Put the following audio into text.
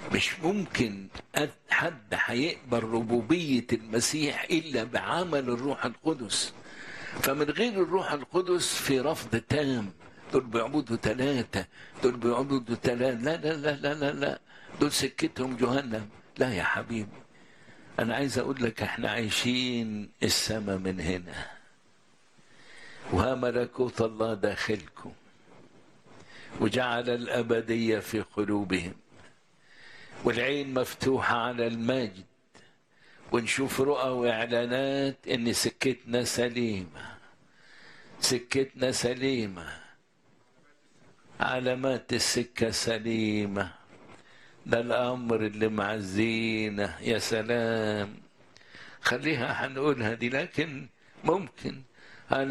مش ممكن أد- حد هيقبل ربوبية المسيح إلا بعمل الروح القدس فمن غير الروح القدس في رفض تام دول بيعبدوا ثلاثة دول بيعبدوا ثلاثة لا لا لا لا لا لا دول سكتهم جهنم لا يا حبيبي أنا عايز أقول لك إحنا عايشين السماء من هنا وها ملكوت الله داخلكم وجعل الأبدية في قلوبهم والعين مفتوحة على المجد ونشوف رؤى وإعلانات إن سكتنا سليمة سكتنا سليمة علامات السكة سليمة ده الأمر اللي معزينا يا سلام خليها هنقولها دي لكن ممكن